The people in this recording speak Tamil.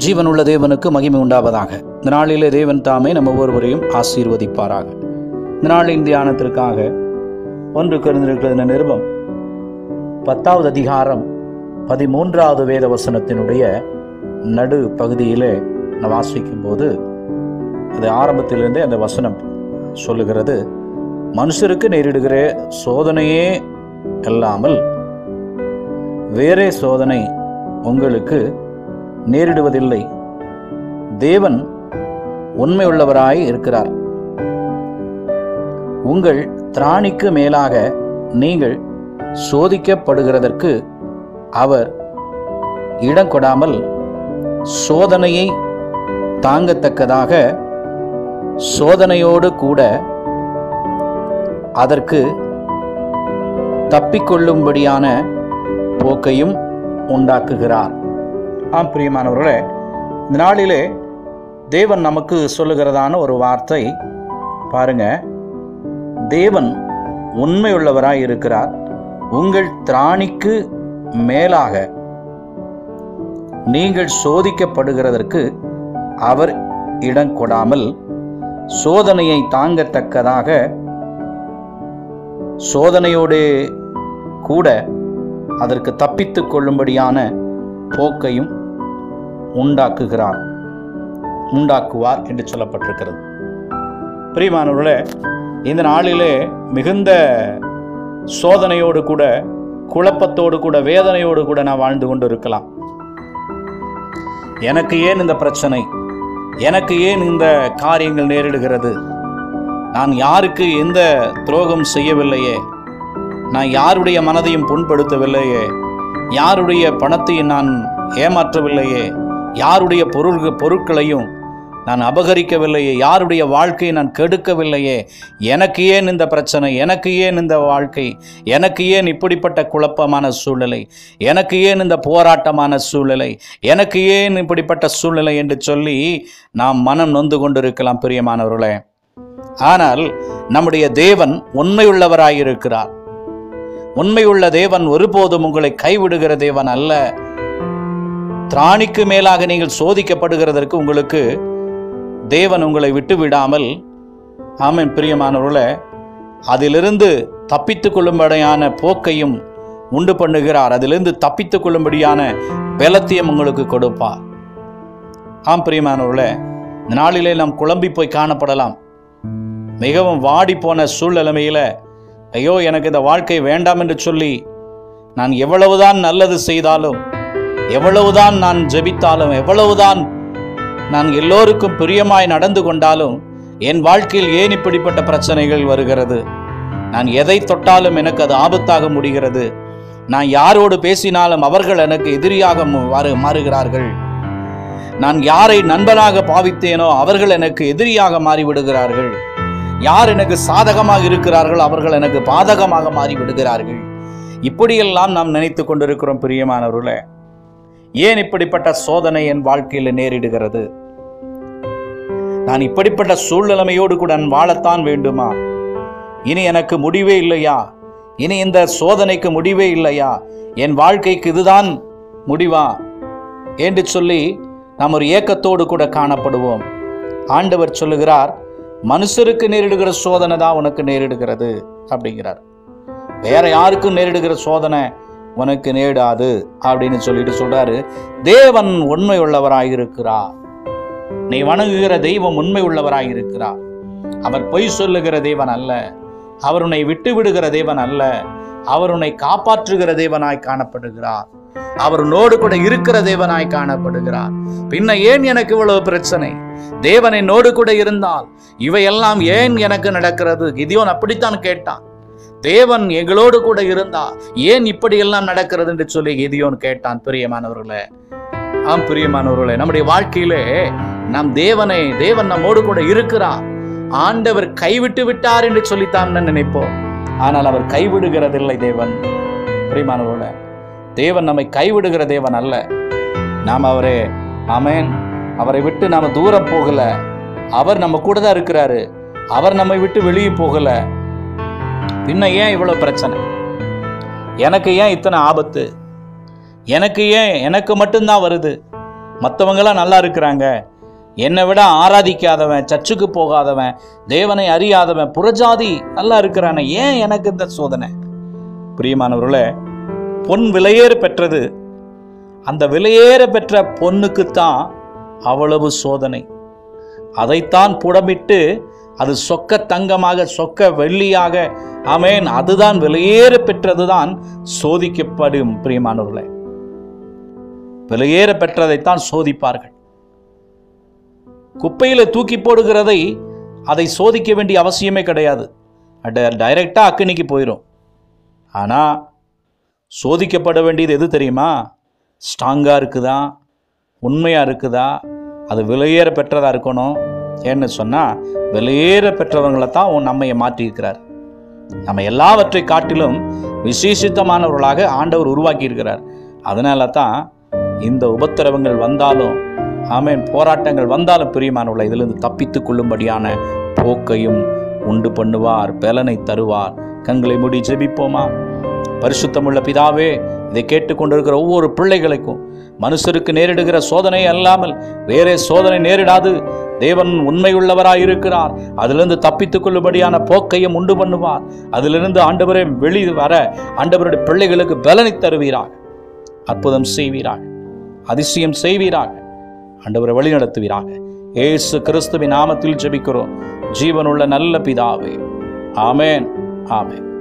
ஜீவனுள்ள தேவனுக்கு மகிமை உண்டாவதாக இந்த நாளிலே தேவன் தாமே நம்ம ஒவ்வொருவரையும் ஆசீர்வதிப்பாராக இந்த நாளின் தியானத்திற்காக ஒன்று குறைந்திருக்கிற நிருபம் பத்தாவது அதிகாரம் பதிமூன்றாவது வேத வசனத்தினுடைய நடு பகுதியிலே நான் வாசிக்கும் போது அது ஆரம்பத்திலிருந்தே அந்த வசனம் சொல்லுகிறது மனுஷருக்கு நேரிடுகிற சோதனையே அல்லாமல் வேறே சோதனை உங்களுக்கு நேரிடுவதில்லை தேவன் உண்மையுள்ளவராய் இருக்கிறார் உங்கள் திராணிக்கு மேலாக நீங்கள் சோதிக்கப்படுகிறதற்கு அவர் இடம் கொடாமல் சோதனையை தாங்கத்தக்கதாக சோதனையோடு கூட அதற்கு தப்பிக்கொள்ளும்படியான போக்கையும் உண்டாக்குகிறார் ஆம் பிரியமானவர்களே இந்த நாளிலே தேவன் நமக்கு சொல்லுகிறதான ஒரு வார்த்தை பாருங்க தேவன் உண்மையுள்ளவராய் இருக்கிறார் உங்கள் திராணிக்கு மேலாக நீங்கள் சோதிக்கப்படுகிறதற்கு அவர் இடம் கொடாமல் சோதனையை தாங்கத்தக்கதாக சோதனையோடு கூட அதற்கு தப்பித்துக் கொள்ளும்படியான போக்கையும் உண்டாக்குகிறார் உண்டாக்குவார் என்று சொல்லப்பட்டிருக்கிறது பிரியமானவர்களே இந்த நாளிலே மிகுந்த சோதனையோடு கூட குழப்பத்தோடு கூட வேதனையோடு கூட நான் வாழ்ந்து கொண்டு இருக்கலாம் எனக்கு ஏன் இந்த பிரச்சனை எனக்கு ஏன் இந்த காரியங்கள் நேரிடுகிறது நான் யாருக்கு எந்த துரோகம் செய்யவில்லையே நான் யாருடைய மனதையும் புண்படுத்தவில்லையே யாருடைய பணத்தையும் நான் ஏமாற்றவில்லையே யாருடைய பொருள் பொருட்களையும் நான் அபகரிக்கவில்லையே யாருடைய வாழ்க்கையை நான் கெடுக்கவில்லையே எனக்கு ஏன் இந்த பிரச்சனை எனக்கு ஏன் இந்த வாழ்க்கை எனக்கு ஏன் இப்படிப்பட்ட குழப்பமான சூழ்நிலை எனக்கு ஏன் இந்த போராட்டமான சூழ்நிலை எனக்கு ஏன் இப்படிப்பட்ட சூழ்நிலை என்று சொல்லி நாம் மனம் நொந்து கொண்டிருக்கலாம் பிரியமானவர்களே ஆனால் நம்முடைய தேவன் உண்மையுள்ளவராயிருக்கிறார் உண்மையுள்ள தேவன் ஒருபோதும் உங்களை கைவிடுகிற தேவன் அல்ல திராணிக்கு மேலாக நீங்கள் சோதிக்கப்படுகிறதற்கு உங்களுக்கு தேவன் உங்களை விட்டு விடாமல் ஆமென் பிரியமானவர்களே அதிலிருந்து தப்பித்துக் கொள்ளும்படியான போக்கையும் உண்டு பண்ணுகிறார் அதிலிருந்து தப்பித்துக் கொள்ளும்படியான பலத்தையும் உங்களுக்கு கொடுப்பார் ஆம் பிரியமானவர்களே இந்த நாளிலே நாம் குழம்பி போய் காணப்படலாம் மிகவும் வாடி போன சூழ்நிலைமையில ஐயோ எனக்கு இந்த வாழ்க்கை வேண்டாம் என்று சொல்லி நான் எவ்வளவுதான் நல்லது செய்தாலும் எவ்வளவுதான் நான் ஜெபித்தாலும் எவ்வளவுதான் நான் எல்லோருக்கும் பிரியமாய் நடந்து கொண்டாலும் என் வாழ்க்கையில் ஏன் இப்படிப்பட்ட பிரச்சனைகள் வருகிறது நான் எதை தொட்டாலும் எனக்கு அது ஆபத்தாக முடிகிறது நான் யாரோடு பேசினாலும் அவர்கள் எனக்கு எதிரியாக மு- மாறு- மாறுகிறார்கள் நான் யாரை நண்பனாக பாவித்தேனோ அவர்கள் எனக்கு எதிரியாக மாறிவிடுகிறார்கள் யார் எனக்கு சாதகமாக இருக்கிறார்கள் அவர்கள் எனக்கு பாதகமாக மாறி விடுகிறார்கள் இப்படியெல்லாம் நாம் நினைத்து கொண்டிருக்கிறோம் பிரியமானவர்களே ஏன் இப்படிப்பட்ட சோதனை என் வாழ்க்கையில் நேரிடுகிறது நான் இப்படிப்பட்ட சூழ்நிலைமையோடு கூட நான் வாழத்தான் வேண்டுமா இனி எனக்கு முடிவே இல்லையா இனி இந்த சோதனைக்கு முடிவே இல்லையா என் வாழ்க்கைக்கு இதுதான் முடிவா என்று சொல்லி நாம் ஒரு ஏக்கத்தோடு கூட காணப்படுவோம் ஆண்டவர் சொல்லுகிறார் மனுஷருக்கு நேரிடுகிற சோதனை தான் உனக்கு நேரிடுகிறது அப்படிங்கிறார் வேற யாருக்கும் நேரிடுகிற சோதனை உனக்கு நேடாது அப்படின்னு சொல்லிட்டு சொல்றாரு தேவன் உண்மை உள்ளவராயிருக்கிறார் நீ வணங்குகிற தெய்வம் உண்மை உள்ளவராயிருக்கிறார் அவர் பொய் சொல்லுகிற தேவன் அல்ல அவர் உன்னை விட்டு விடுகிற தேவன் அல்ல அவர் உன்னை காப்பாற்றுகிற தேவனாய் காணப்படுகிறார் அவர் உன்னோடு கூட இருக்கிற தேவனாய் காணப்படுகிறார் பின்ன ஏன் எனக்கு இவ்வளவு பிரச்சனை தேவன் என்னோடு கூட இருந்தால் இவையெல்லாம் ஏன் எனக்கு நடக்கிறது கிதியோன் அப்படித்தான் கேட்டான் தேவன் எங்களோடு கூட இருந்தா ஏன் இப்படியெல்லாம் நடக்கிறது என்று சொல்லி கிதியோன் கேட்டான் பிரியமானவர்களே ஆம் பிரியமானவர்களே நம்முடைய வாழ்க்கையிலே நாம் தேவனை தேவன் நம்மோடு கூட இருக்கிறார் ஆண்டவர் கைவிட்டு விட்டார் என்று சொல்லித்தான் நான் நினைப்போம் ஆனால் அவர் கைவிடுகிறதில்லை தேவன் பிரியமானவர்களே தேவன் நம்மை கைவிடுகிற தேவன் அல்ல நாம் அவரே ஆமென் அவரை விட்டு நாம தூரம் போகல அவர் நம்ம கூட தான் இருக்கிறாரு அவர் நம்மை விட்டு வெளியே போகல பின்ன ஏன் இவ்வளவு பிரச்சனை எனக்கு ஏன் இத்தனை ஆபத்து எனக்கு ஏன் எனக்கு மட்டும்தான் வருது மற்றவங்களாம் நல்லா இருக்கிறாங்க என்னை விட ஆராதிக்காதவன் சர்ச்சுக்கு போகாதவன் தேவனை அறியாதவன் புறஜாதி நல்லா இருக்கிறானே ஏன் எனக்கு இந்த சோதனை பிரியமானவர்களே பொன் விலையேற பெற்றது அந்த விலையேற பெற்ற பொண்ணுக்குத்தான் அவ்வளவு சோதனை அதைத்தான் புடமிட்டு அது சொக்க தங்கமாக சொக்க வெள்ளியாக ஆமென் அதுதான் விலையேற பெற்றதுதான் சோதிக்கப்படும் பிரியமானவர்களே விலையேற பெற்றதைத்தான் சோதிப்பார்கள் குப்பையில தூக்கி போடுகிறதை அதை சோதிக்க வேண்டிய அவசியமே கிடையாது டைரெக்டாக அக்கினிக்கு போயிடும் ஆனால் சோதிக்கப்பட வேண்டியது எது தெரியுமா ஸ்ட்ராங்காக இருக்குதா உண்மையாக இருக்குதா அது விலையேற பெற்றதாக இருக்கணும் ஏன்னு சொன்னால் விலையேற பெற்றவங்களை தான் உன் நம்மையை மாற்றியிருக்கிறார் நம்ம எல்லாவற்றை காட்டிலும் விசேஷித்தமானவர்களாக ஆண்டவர் உருவாக்கி இருக்கிறார் அதனால தான் இந்த உபத்திரவங்கள் வந்தாலும் ஆமேன் போராட்டங்கள் வந்தாலும் பிரியமானவர்களை இதிலிருந்து தப்பித்துக் கொள்ளும்படியான போக்கையும் உண்டு பண்ணுவார் பலனை தருவார் கண்களை மூடி ஜெபிப்போமா பரிசுத்தமுள்ள பிதாவே இதை கேட்டுக்கொண்டிருக்கிற ஒவ்வொரு பிள்ளைகளுக்கும் மனுஷருக்கு நேரிடுகிற சோதனை அல்லாமல் வேறே சோதனை நேரிடாது தேவன் உண்மையுள்ளவராய் இருக்கிறார் அதிலிருந்து தப்பித்துக் கொள்ளும்படியான போக்கையும் உண்டு பண்ணுவார் அதிலிருந்து ஆண்டவரே வெளி வர ஆண்டவருடைய பிள்ளைகளுக்கு பலனை தருவீராக அற்புதம் செய்வீராக அதிசயம் செய்வீராக ஆண்டவரை வழி நடத்துவீராக ஏசு கிறிஸ்துவின் நாமத்தில் ஜெபிக்கிறோம் ஜீவனுள்ள நல்ல பிதாவே ஆமென் ஆமென்